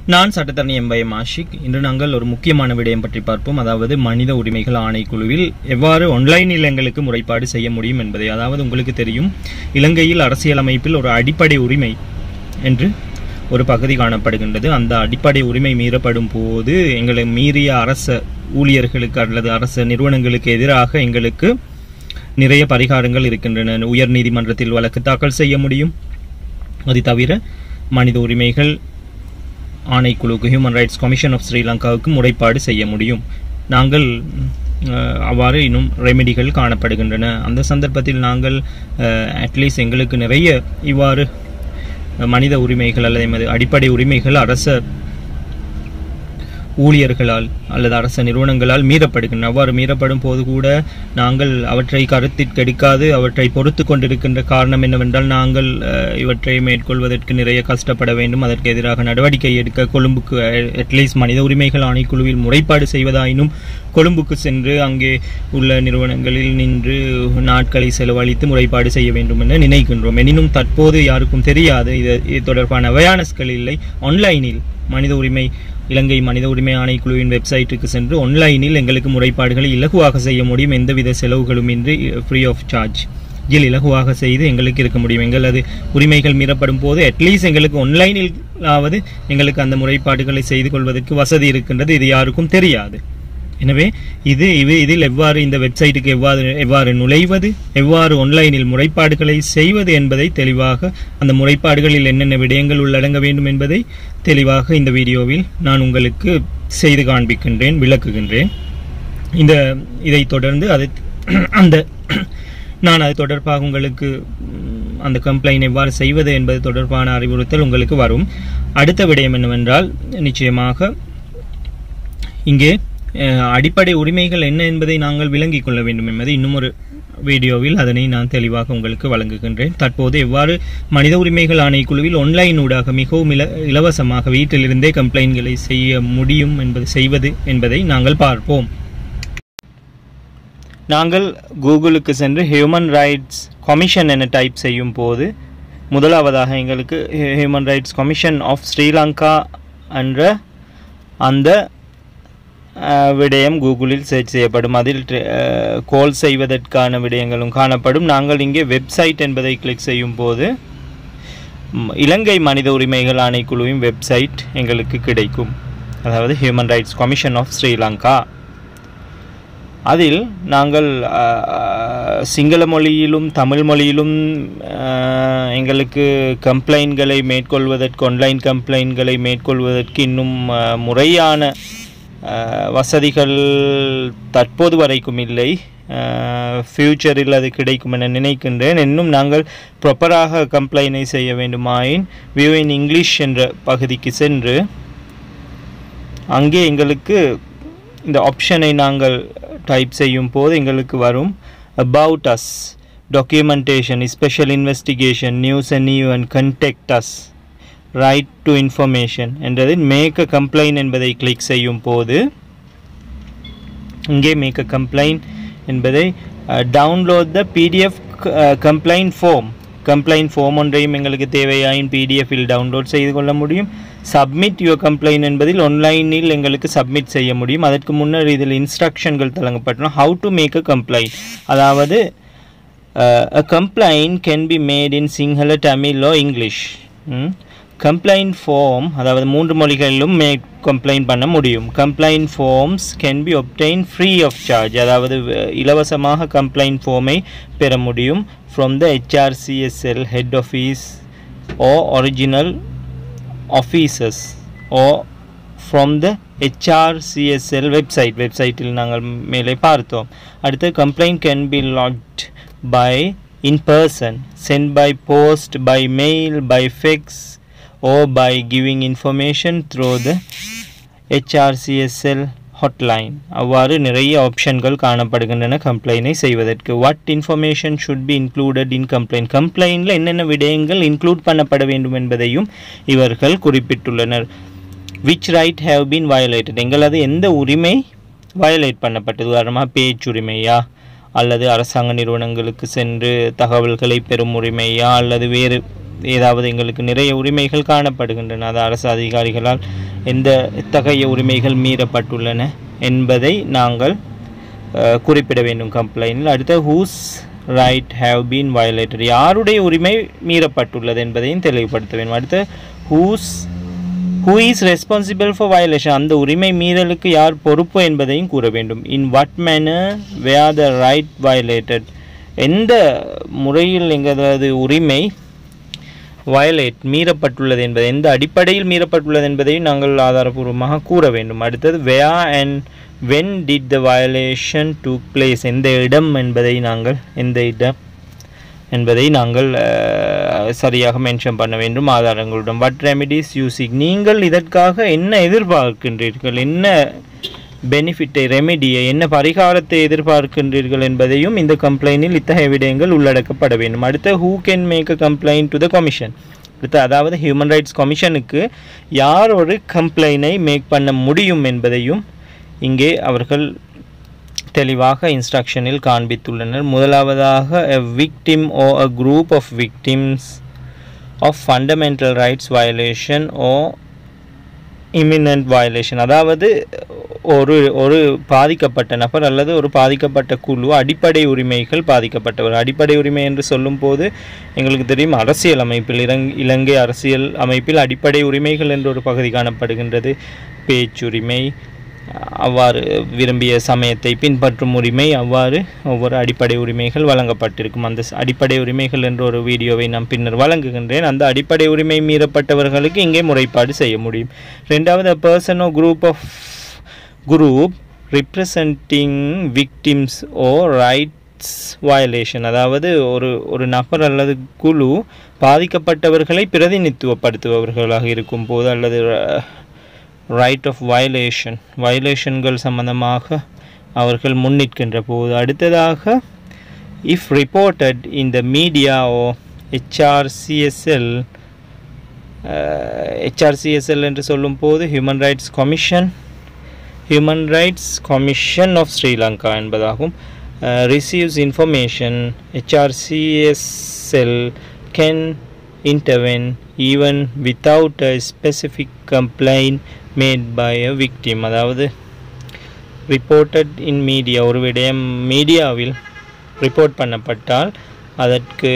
நான் சட்டத்தரணி எம்பயம் ஆஷிக் இன்று நாங்கள் ஒரு முக்கியமான விடயம் பற்றி பார்ப்போம் அதாவது மனித உரிமைகள் ஆணைக்குழுவில் எவ்வாறு ஆன்லைனில் எங்களுக்கு முறைப்பாடு செய்ய முடியும் என்பதை அதாவது உங்களுக்கு தெரியும் இலங்கையில் அரசியலமைப்பில் ஒரு அடிப்படை உரிமை என்று ஒரு பகுதி காணப்படுகின்றது அந்த அடிப்படை உரிமை மீறப்படும் போது எங்களை மீறிய அரச ஊழியர்களுக்கு அல்லது அரச நிறுவனங்களுக்கு எதிராக எங்களுக்கு நிறைய பரிகாரங்கள் இருக்கின்றன உயர் நீதிமன்றத்தில் வழக்கு தாக்கல் செய்ய முடியும் அது தவிர மனித உரிமைகள் ஆணைக்குழுக்கு ஹியூமன் ரைட்ஸ் கமிஷன் ஆஃப் ஸ்ரீலங்காவுக்கு முறைப்பாடு செய்ய முடியும் நாங்கள் அஹ், அவ்வாறு இன்னும் ரெமெடிகள் காணப்படுகின்றன அந்த சந்தர்ப்பத்தில் நாங்கள் அட்லீஸ்ட் எங்களுக்கு நிறைய இவ்வாறு மனித உரிமைகள் அல்லது எமது அடிப்படை உரிமைகள் அரச ஊழியர்களால் அல்லது அரச நிறுவனங்களால் மீறப்படுகின்றன அவ்வாறு மீறப்படும் போது கூட நாங்கள் அவற்றை கருத்திற்கெடுக்காது அவற்றை பொறுத்து கொண்டிருக்கின்ற காரணம் என்னவென்றால் நாங்கள் அஹ், இவற்றை மேற்கொள்வதற்கு நிறைய கஷ்டப்பட வேண்டும் அதற்கு எதிராக நடவடிக்கை எடுக்க கொழும்புக்கு அட்லீஸ்ட் மனித உரிமைகள் ஆணைக்குழுவில் முறைப்பாடு செய்வதாயினும் கொழும்புக்கு சென்று அங்கே உள்ள நிறுவனங்களில் நின்று நாட்களை செலவழித்து முறைப்பாடு செய்ய வேண்டும் என நினைக்கின்றோம் எனினும் தற்போது யாருக்கும் தெரியாது இது இது தொடர்பான அவேர்னஸ்கள் இல்லை ஆன்லைனில் மனித உரிமை இலங்கை மனித உரிமை ஆணைக்குழுவின் வெப்சைட்டுக்கு சென்று ஆன்லைனில் எங்களுக்கு முறைப்பாடுகளை இலகுவாக செய்ய முடியும் எந்தவித செலவுகளும் இன்றி ஃப்ரீ ஆஃப் சார்ஜ் இதில் இலகுவாக செய்து எங்களுக்கு இருக்க முடியும் எங்களது உரிமைகள் மீறப்படும் போது அட்லீஸ்ட் எங்களுக்கு ஆன்லைனில் ஆவது எங்களுக்கு அந்த முறைப்பாடுகளை செய்து கொள்வதற்கு வசதி இருக்கின்றது இது யாருக்கும் தெரியாது எனவே இது இது இதில் எவ்வாறு இந்த வெப்சைட்டுக்கு எவ்வாறு எவ்வாறு நுழைவது எவ்வாறு ஆன்லைனில் முறைப்பாடுகளை செய்வது என்பதை தெளிவாக அந்த முறைப்பாடுகளில் என்னென்ன விடயங்கள் உள்ளடங்க வேண்டும் என்பதை தெளிவாக இந்த வீடியோவில் நான் உங்களுக்கு செய்து காண்பிக்கின்றேன் விளக்குகின்றேன் இந்த இதை தொடர்ந்து அது அந்த நான் அது தொடர்பாக உங்களுக்கு ம், அந்த கம்ப்ளைண்ட் எவ்வாறு செய்வது என்பது தொடர்பான அறிவுறுத்தல் உங்களுக்கு வரும் அடுத்த விடயம் என்னவென்றால் நிச்சயமாக இங்கே அஹ், அடிப்படை உரிமைகள் என்ன என்பதை நாங்கள் விளங்கிக் கொள்ள வேண்டும் என்பது இன்னும் ஒரு வீடியோவில் அதனை நான் தெளிவாக உங்களுக்கு வழங்குகின்றேன் தற்போது எவ்வாறு மனித உரிமைகள் ஆணைக்குழுவில் ஆன்லைன் ஊடாக மிகவும் இல இலவசமாக வீட்டிலிருந்தே கம்ப்ளைண்ட்களை செய்ய முடியும் என்பது செய்வது என்பதை நாங்கள் பார்ப்போம் நாங்கள் கூகுளுக்கு சென்று ஹியூமன் ரைட்ஸ் கமிஷன் என டைப் செய்யும் போது முதலாவதாக எங்களுக்கு human rights commission of Sri Lanka என்ற அந்த அஹ், விடயம் கூகுளில் சர்ச் செய்யப்படும் அதில் கோல் செய்வதற்கான விடயங்களும் காணப்படும் நாங்கள் இங்கே வெப்சைட் என்பதை கிளிக் செய்யும் போது ம், இலங்கை மனித உரிமைகள் ஆணைக்குழுவின் வெப்சைட் எங்களுக்கு கிடைக்கும் அதாவது human rights commission of Sri Lanka அதில் நாங்கள் அஹ், சிங்கள மொழியிலும் தமிழ் மொழியிலும் அஹ், எங்களுக்கு கம்ப்ளைண்ட்களை மேற்கொள்வதற்கு ஆன்லைன் கம்ப்ளைண்ட்களை மேற்கொள்வதற்கு இன்னும் அஹ், முறையான அஹ், வசதிகள் தற்போது வரைக்கும் இல்லை ஃப்யூச்சரில் அது கிடைக்கும் என நினைக்கின்றேன் இன்னும் நாங்கள் ப்ராப்பராக கம்ப்ளைனை செய்ய வேண்டுமாயின் வியூ இன் இங்கிலீஷ் என்ற பகுதிக்கு சென்று அங்கே எங்களுக்கு இந்த ஆப்ஷனை நாங்கள் டைப் செய்யும் போது எங்களுக்கு வரும் about us documentation special investigation news and new and contact us right to information என்றதில் மேக் அ கம்ப்ளைண்ட் என்பதை கிளிக் செய்யும் போது இங்கே மேக் அ கம்ப்ளைண்ட் என்பதை download the PDF complaint form complaint form ஒன்றையும் எங்களுக்கு தேவையாயின் பிடிஎஃபில் டவுன்லோட் செய்து கொள்ள முடியும் சப்மிட் யுவர் கம்ப்ளைண்ட் என்பதில் ஆன்லைனில் எங்களுக்கு சப்மிட் செய்ய முடியும் அதற்கு முன்னர் இதில் இன்ஸ்ட்ரக்ஷன்கள் வழங்கப்பட்டுள்ளன how to make a complaint அதாவது a complaint can be made in Sinhala Tamil or English complaint form அதாவது மூன்று மொழிகளிலும் மே கம்ப்ளைண்ட் பண்ண முடியும் complaint forms can be obtained free of charge அதாவது அஹ், இலவசமாக கம்ப்ளைண்ட் ஃபார்மை பெற முடியும் from the HRCSL head office or original offices or from the HRCSL website வெப்சைட்டில் நாங்கள் மேலே பார்த்தோம் அடுத்து complaint can be lodge by in person send by post by mail by fax or by giving information through the HRCSL hotline அவ்வாறு நிறைய ஆப்ஷன்கள் காணப்படுகின்றன கம்ப்ளைனை செய்வதற்கு what information should be included in complaint கம்ப்ளைண்டில் என்னென்ன விடயங்கள் இன்க்ளூட் பண்ணப்பட வேண்டும் என்பதையும் இவர்கள் குறிப்பிட்டுள்ளனர் which right have been violated எங்களது எந்த உரிமை வயலேட் பண்ணப்பட்டது உதாரணமாக பேச்சுரிமையா அல்லது அரசாங்க நிறுவனங்களுக்கு சென்று தகவல்களை பெறும் உரிமையா அல்லது வேறு ஏதாவது எங்களுக்கு நிறைய உரிமைகள் காணப்படுகின்றன அது அரசு அதிகாரிகளால் எந்த எத்தகைய உரிமைகள் மீறப்பட்டுள்ளன என்பதை நாங்கள் அஹ், குறிப்பிட வேண்டும் கம்ப்ளைண்டில் அடுத்து whose right have been violated யாருடைய உரிமை மீறப்பட்டுள்ளது என்பதையும் தெளிவுபடுத்த வேண்டும் அடுத்து whose who is responsible for violation அந்த உரிமை மீறலுக்கு யார் பொறுப்பு என்பதையும் கூற வேண்டும் in what manner where the right violated எந்த முறையில் எங்களது உரிமை வயலேட் மீறப்பட்டுள்ளது என்பது எந்த அடிப்படையில் மீறப்பட்டுள்ளது என்பதையும் நாங்கள் ஆதாரபூர்வமாக கூற வேண்டும் அடுத்தது where and when did the violation to place எந்த இடம் என்பதை நாங்கள் எந்த இடம் என்பதை நாங்கள் அஹ், சரியாக மென்ஷன் பண்ண வேண்டும் ஆதாரங்களுடன் வாட் ரெமிடிஸ் யூசிங் நீங்கள் இதற்காக என்ன எதிர்பார்க்கின்றீர்கள் என்ன பெனிஃபிட்டை ரெமிடியை என்ன பரிகாரத்தை எதிர்பார்க்கின்றீர்கள் என்பதையும் இந்த கம்ப்ளைனில் இத்தகைய விடயங்கள் உள்ளடக்கப்பட வேண்டும் அடுத்து who can make a complaint to the commission அடுத்து அதாவது ஹியூமன் ரைட்ஸ் கமிஷனுக்கு யார் ஒரு கம்ப்ளைனை மேக் பண்ண முடியும் என்பதையும் இங்கே அவர்கள் தெளிவாக இன்ஸ்ட்ரக்ஷனில் காண்பித்துள்ளனர் முதலாவதாக a victim or a group of victims of fundamental rights violation or imminent violation அதாவது ஒரு ஒரு பாதிக்கப்பட்ட நபர் அல்லது ஒரு பாதிக்கப்பட்ட குழு அடிப்படை உரிமைகள் பாதிக்கப்பட்டவர் அடிப்படை உரிமை என்று சொல்லும்போது எங்களுக்கு தெரியும் அரசியல் அமைப்பில் இலங் இலங்கை அரசியல் அமைப்பில் அடிப்படை உரிமைகள் என்ற ஒரு பகுதி காணப்படுகின்றது பேச்சுரிமை அவ்வாறு விரும்பிய சமயத்தை பின்பற்றும் உரிமை அவ்வாறு ஒவ்வொரு அடிப்படை உரிமைகள் வழங்கப்பட்டிருக்கும் அந்த ஸ்- அடிப்படை உரிமைகள் என்ற ஒரு வீடியோவை நான் பின்னர் வழங்குகின்றேன் அந்த அடிப்படை உரிமை மீறப்பட்டவர்களுக்கு இங்கே முறைப்பாடு செய்ய முடியும் ரெண்டாவது person or group of group representing victims or rights violation அதாவது ஒரு ஒரு நபர் அல்லது குழு பாதிக்கப்பட்டவர்களை பிரதிநிதித்துவப்படுத்துபவர்களாக இருக்கும் போது அல்லது ரைட் ஆஃப் வயலேஷன் வயலேஷன்கள் சம்பந்தமாக அவர்கள் முன்னிற்கின்ற போது அடுத்ததாக if reported in the media or HRCSL HRCSL என்று சொல்லும்போது human rights commission human rights commission of Sri Lanka என்பதாகும் receives information HRCSL can intervene even without a specific complaint made by a victim அதாவது reported in media ஒரு விடயம் மீடியாவில் report பண்ணப்பட்டால் அதற்கு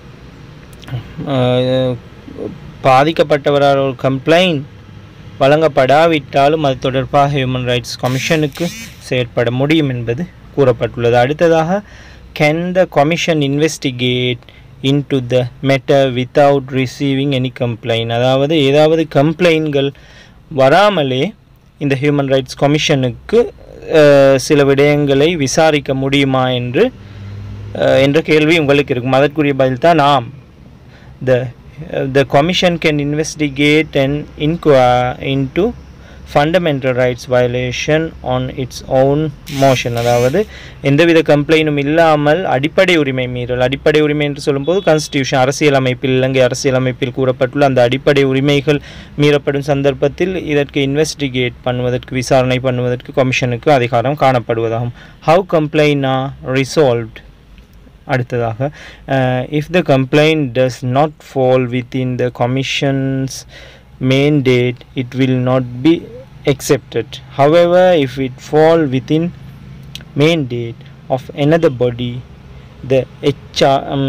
அஹ், பாதிக்கப்பட்டவரால் ஒரு complaint வழங்கப்படாவிட்டாலும் அது தொடர்பாக ஹியூமன் ரைட்ஸ் கமிஷனுக்கு செயற்பட முடியும் என்பது கூறப்பட்டுள்ளது அடுத்ததாக can the commission investigate into the matter without receiving any complaint அதாவது ஏதாவது கம்ப்ளைண்ட்கள் வராமலே இந்த ஹியூமன் ரைட்ஸ் கமிஷனுக்கு அஹ், சில விடயங்களை விசாரிக்க முடியுமா என்று அஹ், என்ற கேள்வி உங்களுக்கு இருக்கும் அதற்குரிய பதில் தான் ஆம் the uh, the commission can investigate and inquire into fundamental rights violation on its own motion அதாவது எந்தவித கம்ப்ளைனும் இல்லாமல் அடிப்படை உரிமை மீறல் அடிப்படை உரிமை என்று சொல்லும்போது கான்ஸ்டியூஷன் அரசியலமைப்பில் இலங்கை அரசியலமைப்பில் கூறப்பட்டுள்ள அந்த அடிப்படை உரிமைகள் மீறப்படும் சந்தர்ப்பத்தில் இதற்கு இன்வெஸ்டிகேட் பண்ணுவதற்கு விசாரணை பண்ணுவதற்கு கமிஷனுக்கு அதிகாரம் காணப்படுவதாகும் ஹவு கம்ப்ளைன் ஆர் ரிசால்வ்ட் அடுத்ததாக if the complaint does not fall within the commission's main date it will not be accepted however if it fall within main date of another body the HR, um,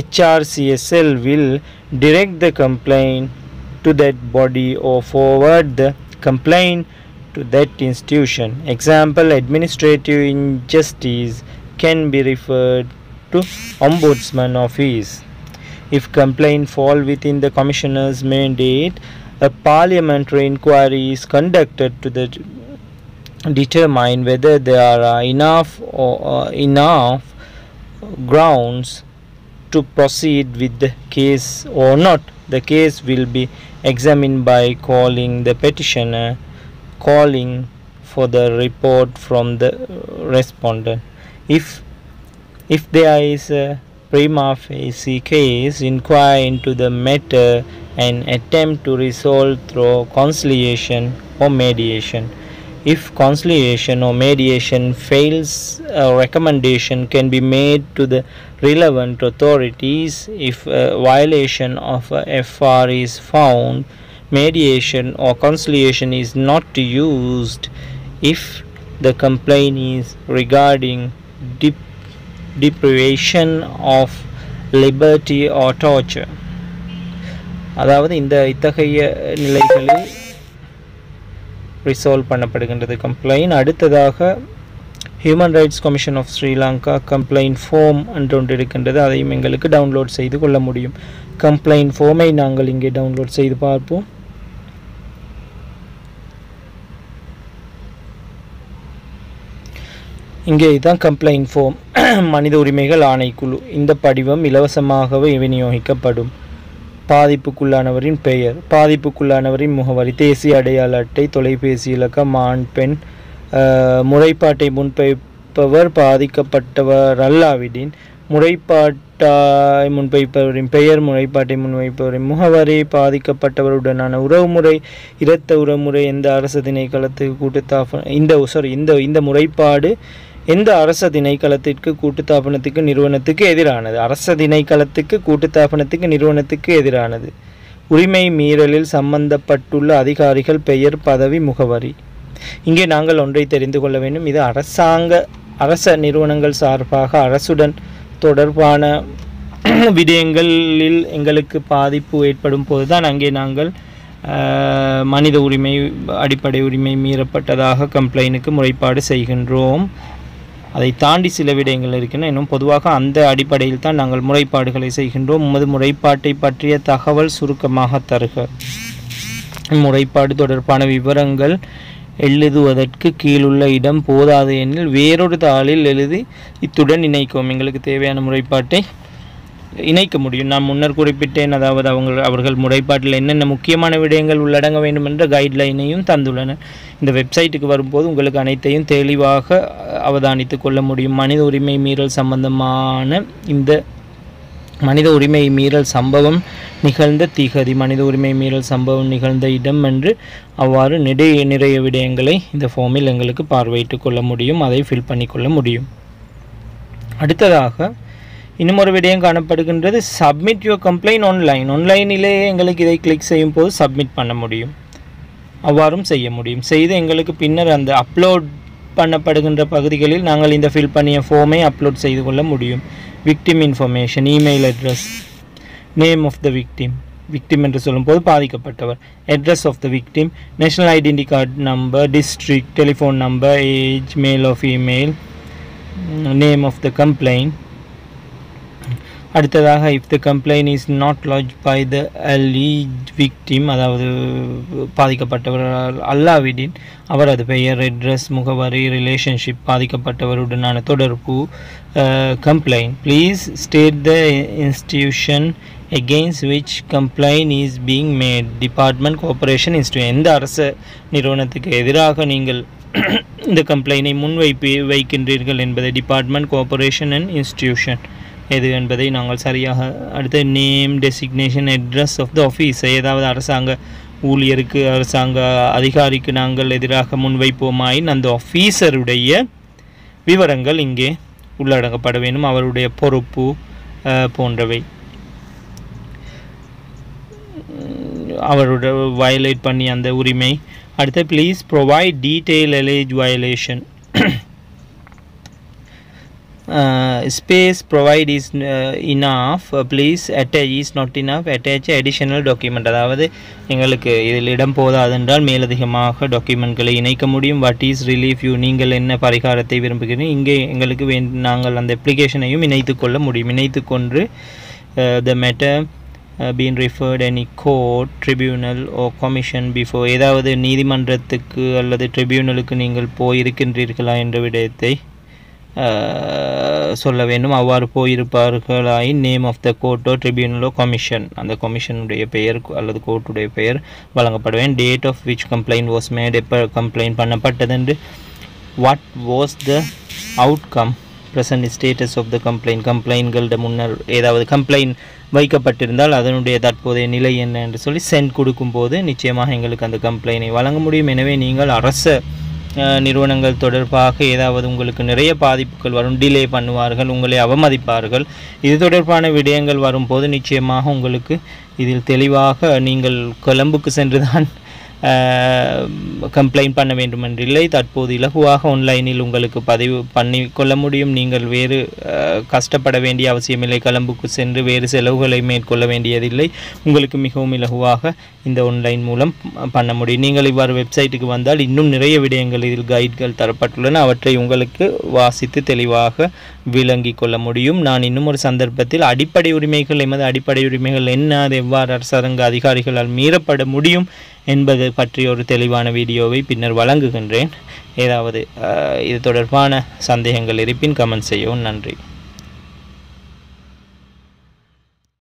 HRCSL will direct the complaint to that body or forward the complaint to that institution example administrative injustice can be referred to ombudsman office if complaint fall within the commissioner's mandate a parliamentary inquiry is conducted to the determine whether there are enough or uh, enough grounds to proceed with the case or not the case will be examined by calling the petitioner calling for the report from the respondent if if there is a prima facie case, inquire into the matter and attempt to resolve through conciliation or mediation. If conciliation or mediation fails, a recommendation can be made to the relevant authorities. If a violation of a FR is found, mediation or conciliation is not used if the complaint is regarding dep- deprivation of liberty or torture அதாவது இந்த இத்தகைய நிலைகளில் resolve பண்ணப்படுகின்றது complaint அடுத்ததாக human rights commission of Sri Lanka complaint form என்று ஒன்று இருக்கின்றது அதையும் எங்களுக்கு டவுன்லோட் செய்து கொள்ள முடியும் கம்ப்ளைண்ட் ஃபோமை நாங்கள் இங்கே டவுன்லோட் செய்து பார்ப்போம் இங்கே இதுதான் கம்ப்ளைண்ட் ஃபோம் மனித உரிமைகள் ஆணைக்குழு இந்த படிவம் இலவசமாகவே விநியோகிக்கப்படும் பாதிப்புக்குள்ளானவரின் பெயர் பாதிப்புக்குள்ளானவரின் முகவரி தேசிய அடையாள அட்டை தொலைபேசி இலக்கம் ஆண் பெண் அஹ், முறைப்பாட்டை முன்வைப்பவர் பாதிக்கப்பட்டவர் அல்லாவிடின் முறைப்பாட்டாய் முன்வைப்பவரின் பெயர் முறைப்பாட்டை முன்வைப்பவரின் முகவரி பாதிக்கப்பட்டவருடனான உறவுமுறை இரத்த உறவுமுறை எந்த அரசு திணைக்களத்துக்கு கூட்டுத்தாப இந்த சாரி இந்த இந்த முறைப்பாடு எந்த அரச திணைக்களத்திற்கு கூட்டுத்தாபனத்துக்கு நிறுவனத்துக்கு எதிரானது அரச திணைக்களத்துக்கு கூட்டுத்தாபனத்துக்கு நிறுவனத்துக்கு எதிரானது உரிமை மீறலில் சம்பந்தப்பட்டுள்ள அதிகாரிகள் பெயர் பதவி முகவரி இங்கே நாங்கள் ஒன்றை தெரிந்து கொள்ள வேண்டும் இது அரசாங்க அரச நிறுவனங்கள் சார்பாக அரசுடன் தொடர்பான விடயங்களில் எங்களுக்கு பாதிப்பு ஏற்படும் போதுதான் அங்கே நாங்கள் அஹ், மனித உரிமை அடிப்படை உரிமை மீறப்பட்டதாக கம்ப்ளைனுக்கு முறைப்பாடு செய்கின்றோம் அதை தாண்டி சில விடயங்கள் இருக்கின்றன இன்னும் பொதுவாக அந்த அடிப்படையில் தான் நாங்கள் முறைப்பாடுகளை செய்கின்றோம் உமது முறைப்பாட்டை பற்றிய தகவல் சுருக்கமாக தருக முறைப்பாடு தொடர்பான விவரங்கள் எழுதுவதற்கு கீழுள்ள இடம் போதாது எனில் வேறொரு தாளில் எழுதி இத்துடன் இணைக்கவும் எங்களுக்கு தேவையான முறைப்பாட்டை இணைக்க முடியும் நான் முன்னர் குறிப்பிட்டேன் அதாவது அவங்க அவர்கள் முறைப்பாட்டில் என்னென்ன முக்கியமான விடயங்கள் உள்ளடங்க வேண்டும் என்ற கைட்லைனையும் தந்துள்ளனர் இந்த வெப்சைட்டுக்கு வரும்போது உங்களுக்கு அனைத்தையும் தெளிவாக அவதானித்து கொள்ள முடியும் மனித உரிமை மீறல் சம்பந்தமான இந்த மனித உரிமை மீறல் சம்பவம் நிகழ்ந்த திகதி மனித உரிமை மீறல் சம்பவம் நிகழ்ந்த இடம் என்று அவ்வாறு நிறைய நிறைய விடயங்களை இந்த ஃபார்மில் எங்களுக்கு பார்வையிட்டு கொள்ள முடியும் அதை ஃபில் பண்ணிக்கொள்ள முடியும் அடுத்ததாக இன்னும் ஒரு விடயம் காணப்படுகின்றது சப்மிட் யுவர் கம்ப்ளைண்ட் ஆன்லைன் ஆன்லைனிலே எங்களுக்கு இதை கிளிக் செய்யும் போது சப்மிட் பண்ண முடியும் அவ்வாறும் செய்ய முடியும் செய்து எங்களுக்கு பின்னர் அந்த அப்லோட் பண்ணப்படுகின்ற பகுதிகளில் நாங்கள் இந்த ஃபில் பண்ணிய ஃபார்மை அப்லோட் செய்து கொள்ள முடியும் victim information email address name of the victim victim என்று சொல்லும்போது பாதிக்கப்பட்டவர் address of the victim national identity card number district telephone number age male of email name of the complaint அடுத்ததாக if the complaint is not lodge by the alleged victim அதாவது பாதிக்கப்பட்டவர் அல்லாவிடின் அவரது பெயர் address முகவரி relationship பாதிக்கப்பட்டவருடனான தொடர்பு complaint please state the institution against which complaint is being made department cooperation institute எந்த அரசு நிறுவனத்துக்கு எதிராக நீங்கள் இந்த கம்ப்ளைனை முன்வைப்பு வைக்கின்றீர்கள் என்பதை டிபார்ட்மெண்ட் கோஆபரேஷன் அண்ட் இன்ஸ்டிடியூஷன் எது என்பதை நாங்கள் சரியாக அடுத்த name designation address of the office ஏதாவது அரசாங்க ஊழியருக்கு அரசாங்க அதிகாரிக்கு நாங்கள் எதிராக முன்வைப்போமாயின் அந்த ஆஃபீஸருடைய விவரங்கள் இங்கே உள்ளடங்கப்பட வேண்டும் அவருடைய பொறுப்பு அஹ், போன்றவை அவரோட வயலேட் பண்ணி அந்த உரிமை அடுத்து please provide detail allege violation space provide is enough please attach is not enough attach additional document அதாவது எங்களுக்கு இதில் இடம் போதாதென்றால் மேலதிகமாக டாக்குமெண்ட்களை இணைக்க முடியும் வாட் இஸ் ரிலீஃப் யூ நீங்கள் என்ன பரிகாரத்தை விரும்புகிறீர்கள் இங்கே எங்களுக்கு வேண் நாங்கள் அந்த அப்ளிகேஷனையும் இணைத்து கொள்ள முடியும் இணைத்து கொண்டு the matter been referred any court tribunal or commission before ஏதாவது நீதிமன்றத்துக்கு அல்லது ட்ரிபியூனலுக்கு நீங்கள் போயிருக்கின்றீர்களா என்ற விடயத்தை அஹ், சொல்ல வேண்டும் அவ்வாறு போயிருப்பார்களாயின் நேம் ஆஃப் த கோர்ட்டோ ட்ரிபியூனலோ கமிஷன் அந்த கமிஷனுடைய பெயர் அல்லது கோர்ட்டுடைய பெயர் வழங்கப்பட வேண்டும் date of which complaint was made எப்போ கம்ப்ளைண்ட் பண்ணப்பட்டதென்று what was the outcome present status of the complaint கம்ப்ளைண்ட்களோட முன்னர் ஏதாவது கம்ப்ளைண்ட் வைக்கப்பட்டிருந்தால் அதனுடைய தற்போதைய நிலை என்ன என்று சொல்லி சென்ட் கொடுக்கும்போது நிச்சயமாக எங்களுக்கு அந்த கம்ப்ளைனை வழங்க முடியும் எனவே நீங்கள் அரச அஹ், நிறுவனங்கள் தொடர்பாக ஏதாவது உங்களுக்கு நிறைய பாதிப்புகள் வரும் டிலே பண்ணுவார்கள் உங்களை அவமதிப்பார்கள் இது தொடர்பான விடயங்கள் வரும்போது நிச்சயமாக உங்களுக்கு இதில் தெளிவாக நீங்கள் கொழும்புக்கு சென்றுதான் கம்ப்ளைண்ட் பண்ண வேண்டும் என்றில்லை தற்போது இலகுவாக ஆன்லைனில் உங்களுக்கு பதிவு பண்ணி கொள்ள முடியும் நீங்கள் வேறு அஹ், கஷ்டப்பட வேண்டிய அவசியமில்லை கொழும்புக்கு சென்று வேறு செலவுகளை மேற்கொள்ள வேண்டியதில்லை உங்களுக்கு மிகவும் இலகுவாக இந்த ஆன்லைன் மூலம் பண்ண முடியும் நீங்கள் இவ்வாறு வெப்சைட்டுக்கு வந்தால் இன்னும் நிறைய விடயங்கள் இதில் கைட்கள் தரப்பட்டுள்ளன அவற்றை உங்களுக்கு வாசித்து தெளிவாக விளங்கிக் கொள்ள முடியும் நான் இன்னும் ஒரு சந்தர்ப்பத்தில் அடிப்படை உரிமைகள் எமது அடிப்படை உரிமைகள் என்ன அது எவ்வாறு அரசாங்க அதிகாரிகளால் மீறப்பட முடியும் என்பது பற்றிய ஒரு தெளிவான வீடியோவை பின்னர் வழங்குகின்றேன் ஏதாவது அஹ், இது தொடர்பான சந்தேகங்கள் இருப்பின் கமெண்ட் செய்யவும் நன்றி